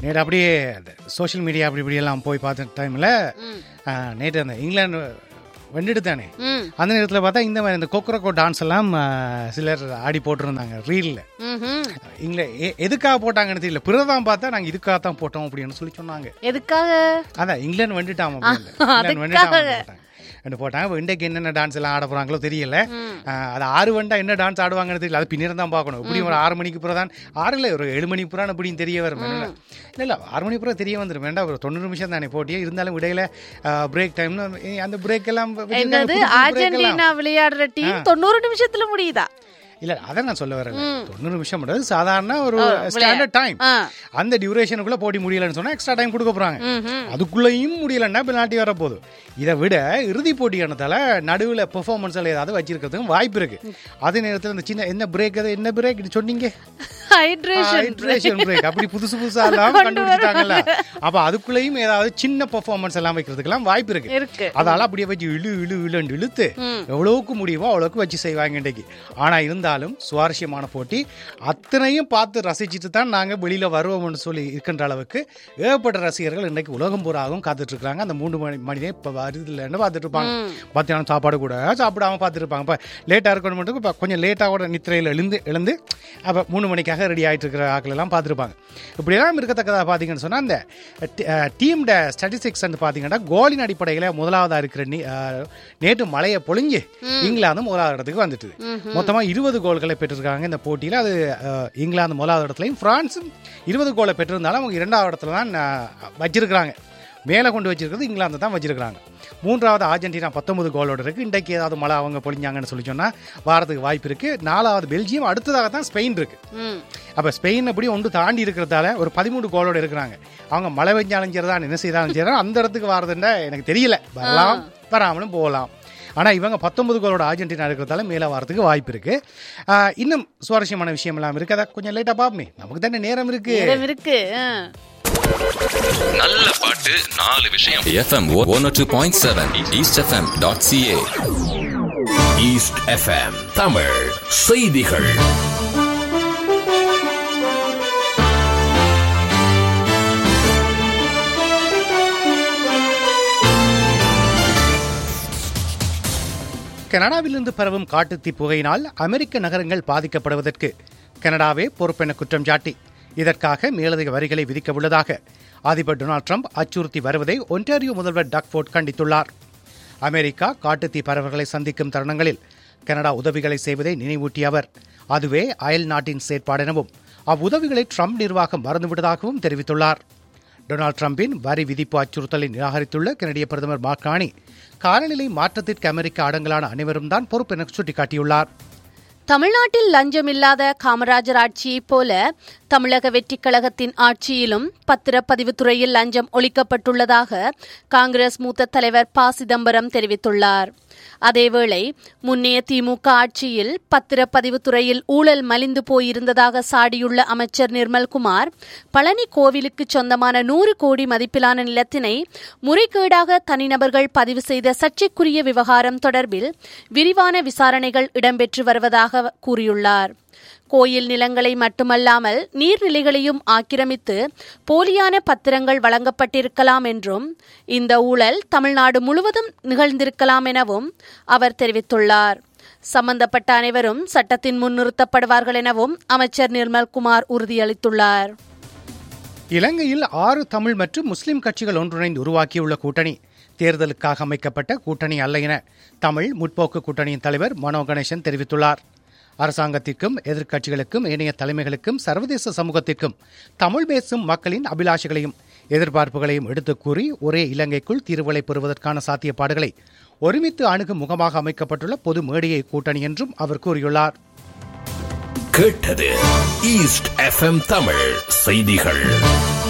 நேற்று அப்படியே social media அப்படி இப்படியெல்லாம் போய் பார்த்த டைமில் நேற்று அந்த இங்கிலாந்து வெண்டுட்டு தானே ம் அந்த நேரத்தில் பார்த்தா இந்த மாதிரி இந்த கொக்கரக்கோ டான்ஸ் எல்லாம் ஆ, சிலர் ஆடி போட்டிருந்தாங்க ரீலில் ம்ஹும். இங்கில எ- எதுக்காக போட்டாங்கன்னு தெரியல பிறதான் பார்த்தா நாங்கள் இதுக்காக தான் போட்டோம் அப்படின்னு சொல்லி சொன்னாங்க எதுக்காக அதான் இங்கிலாந்து வந்துட்டாம அப்படின்னு. இங்கிலாந்து வந்துட்டாம போட்டாங்க ரெண்டு போட்டாங்க இப்போ இன்றைக்கு என்னென்ன டான்ஸ் எல்லாம் ஆட போறாங்களோ தெரியல ஆஹ் அது ஆறு வண்டா என்ன டான்ஸ் ஆடுவாங்கன்னு தெரியல அது பின்னர் தான் பார்க்கணும் இப்படி ஒரு ஆறு மணிக்கு பிறகு தான் ஆறு இல்லை ஒரு ஏழு மணிக்கு புறான் இப்படின்னு தெரிய வரும் இல்லை இல்லை ஆறு மணிக்கு பிறகு தெரிய வந்துடும் வேண்டாம் ஒரு தொண்ணூறு நிமிஷம் தானே போட்டியே இருந்தாலும் இடையில பிரேக் டைம்னு அந்த பிரேக் எல்லாம் வச்சிருக்காங்க, என்னது புது புது break எல்லாம். அர்ஜென்டினா விளையாடுற டீம் தொண்ணூறு நிமிஷத்துல முடியுதா இல்ல அதை நான் சொல்ல வரல தொண்ணூறு நிமிஷம் முடியாது சாதாரண ஒரு ஸ்டாண்டர்ட் டைம் ஆ. அந்த டியூரேஷனுக்குள்ள போட்டி முடியலன்னு சொன்னா எக்ஸ்ட்ரா டைம் கொடுக்க போறாங்க அதுக்குள்ளேயும் முடியலன்னா பெனால்ட்டி வர போகுது இதை விட இறுதி போட்டியானதால நடுவில் பெர்ஃபார்மன்ஸ் ஏதாவது வச்சிருக்கிறதுக்கும் வாய்ப்பு இருக்கு அதே நேரத்தில் இந்த சின்ன என்ன பிரேக் அது என்ன பிரேக் சொன்னீங்க ஹைட்ரேஷன் ஹைட்ரேஷன் பிரேக் அப்படி புதுசு புதுசா எல்லாம் கண்டுபிடிச்சிட்டாங்கல்ல அப்ப அதுக்குள்ளேயும் ஏதாவது சின்ன பெர்ஃபார்மன்ஸ் எல்லாம் வைக்கிறதுக்கெல்லாம் வாய்ப்பு இருக்கு இருக்கு அதால அப்படியே வச்சு இழு இழு இழுன்னு இழுத்து எவ்வளவுக்கு முடியுமோ அவ்வளவுக்கு வச்சு செய்வாங்க இன்றைக்கு ஆனா இருந்தாலும் சுவாரஸ்யமான போட்டி அத்தனையும் பார்த்து ரசிச்சுட்டு தான் நாங்க வெளியில வருவோம்னு சொல்லி இருக்கின்ற அளவுக்கு ஏகப்பட்ட ரசிகர்கள் இன்றைக்கு உலகம் பூராகவும் காத்துட்டு இருக்காங்க அந்த மூன்று மணி மணி இப்ப வருது இல்லைன்னு பார்த்துட்டு இருப்பாங்க மத்தியானம் சாப்பாடு கூட சாப்பிடாம பார்த்துட்டு இருப்பாங்க இப்ப லேட்டா இருக்கணும் மட்டும் இப்ப கொஞ்சம் லேட்டா கூட நித்திரையில் எழுந்து எழுந்து அப்ப மூணு மணிக்காக ரெடி ஆயிட்டு இருக்கிற ஆட்கள் எல்லாம் பார்த்துருப்பாங்க இப்படியெல்லாம் இருக்கத்தக்கதாக பார்த்தீங்கன்னு சொன்னா அந்த டீம்ட ஸ்டாட்டிஸ்டிக்ஸ் வந்து பார்த்தீங்கன்னா கோலின் அடிப்படையில் முதலாவதா இருக்கிற நீ- அஹ், நேற்று மழையை பொழிஞ்சு இங்கிலாந்து முதலாவது இடத்துக்கு வந்துட்டு மொத்தமா இருபது கோல்களை பெற்றிருக்காங்க இந்த போட்டியில அது அஹ், இங்கிலாந்து முதலாவது இடத்துலையும் பிரான்ஸும் இருபது கோலை பெற்றிருந்தாலும் அவங்க இரண்டாவது இடத்துல தான் அஹ், வச்சிருக்கிறாங்க மேலே கொண்டு வச்சிருக்கிறது இங்கிலாந்து தான் வச்சிருக்கிறாங்க மூன்றாவது அர்ஜென்டினா பத்தொன்பது கோலோட இருக்கு இன்றைக்கு ஏதாவது மழை அவங்க பொழிஞ்சாங்கன்னு சொல்லி சொன்னா வாரத்துக்கு வாய்ப்பு இருக்கு நாலாவது பெல்ஜியம் அடுத்ததாக தான் ஸ்பெயின் இருக்கு ம் அப்போ ஸ்பெயின் அப்படி ஒன்று தாண்டி இருக்கிறதால ஒரு பதிமூணு கோலோட இருக்கிறாங்க அவங்க மழை பெஞ்சாலும் சரி தான் என்ன செய்தாலும் சரி அந்த இடத்துக்கு வரதுன்னா எனக்கு தெரியல வரலாம் வராமலும் போகலாம் ஆனால் இவங்க பத்தொன்பது கோலோட அர்ஜென்டினா இருக்கிறதால மேலே வரதுக்கு வாய்ப்பு இருக்கு ஆஹ் இன்னும் சுவாரஸ்யமான விஷயம் எல்லாம் இருக்கு அதை கொஞ்சம் லேட்டாக பார்ப்போமே நமக்கு தானே நேரம் இருக்கு இடம் இருக்கு ஆ. நல்ல பாட்டு நாலு விஷயம் FM 102.7 eastfm.ca east FM Tamil செய்திகள் கனடாவிலிருந்து பரவும் காட்டுத்தீ புகையினால் அமெரிக்க நகரங்கள் பாதிக்கப்படுவதற்கு கனடாவே பொறுப்பென குற்றம் சாட்டி இதற்காக மேலதிக வரிகளை விதிக்க உள்ளதாக அதிபர் டொனால்ட் ட்ரம்ப் அச்சுறுத்தி வருவதை ஒன்டாரியோ முதல்வர் டக்ஃபோர்ட் கண்டித்துள்ளார் அமெரிக்கா காட்டுத்தீ பறவைகளை சந்திக்கும் தருணங்களில் கனடா உதவிகளை செய்வதை நினைவூட்டிய அவர் அதுவே அயல் நாட்டின் செயற்பாடெனவும் அவ்வுதவிகளை ட்ரம்ப் நிர்வாகம் மறந்துவிட்டதாகவும் தெரிவித்துள்ளார் டொனால்ட் ட்ரம்பின் வரி விதிப்பு அச்சுறுத்தலை நிராகரித்துள்ள கனடிய பிரதமர் மார்கானி காலநிலை மாற்றத்திற்கு அமெரிக்க அடங்கலான அனைவரும் தான் பொறுப்பு என சுட்டிக்காட்டியுள்ளார் தமிழ்நாட்டில் லஞ்சமில்லாத காமராஜர் ஆட்சியைப் போல தமிழக வெற்றிக் கழகத்தின் ஆட்சியிலும் பத்திரப்பதிவுத் துறையில் லஞ்சம் ஒழிக்கப்பட்டுள்ளதாக காங்கிரஸ் மூத்த தலைவர் ப சிதம்பரம் தெரிவித்துள்ளார் அதேவேளை முன்னைய திமுக ஆட்சியில் பத்திரப்பதிவுத் துறையில் ஊழல் மலிந்து போயிருந்ததாக சாடியுள்ள அமைச்சர் நிர்மல்குமார் பழனி கோவிலுக்கு சொந்தமான நூறு கோடி மதிப்பிலான நிலத்தினை முறைகேடாக தனிநபர்கள் பதிவு செய்த சர்ச்சைக்குரிய விவகாரம் தொடர்பில் விரிவான விசாரணைகள் இடம்பெற்று வருவதாக கூறியுள்ளார் கோயில் நிலங்களை மட்டுமல்லாமல் நீர்நிலைகளையும் ஆக்கிரமித்து போலியான பத்திரங்கள் வழங்கப்பட்டிருக்கலாம் என்றும் இந்த ஊழல் தமிழ்நாடு முழுவதும் நிகழ்ந்திருக்கலாம் எனவும் அவர் தெரிவித்துள்ளார் சம்பந்தப்பட்ட அனைவரும் சட்டத்தின் முன் நிறுத்தப்படுவார்கள் எனவும் அமைச்சர் நிர்மல்குமார் உறுதியளித்துள்ளார் இலங்கையில் ஆறு தமிழ் மற்றும் முஸ்லிம் கட்சிகள் ஒன்றிணைந்து உருவாக்கியுள்ள கூட்டணி தேர்தலுக்காக அமைக்கப்பட்ட கூட்டணி அல்ல என தமிழ் முற்போக்கு கூட்டணியின் தலைவர் மனோ கணேசன் தெரிவித்துள்ளார் அரசாங்கத்திற்கும் எதிர்க்கட்சிகளுக்கும் ஏனைய தலைமைகளுக்கும் சர்வதேச சமூகத்திற்கும் தமிழ் பேசும் மக்களின் அபிலாஷைகளையும் எதிர்பார்ப்புகளையும் எடுத்துக் கூறி ஒரே இலங்கைக்குள் தீர்வுகளை பெறுவதற்கான சாத்தியப்பாடுகளை ஒருமித்து அணுகும் முகமாக அமைக்கப்பட்டுள்ள பொது மேடையை கூட்டணி என்றும் அவர் கூறியுள்ளார் கேட்டது ஈஸ்ட் எஃப்எம் தமிழ் செய்திகள்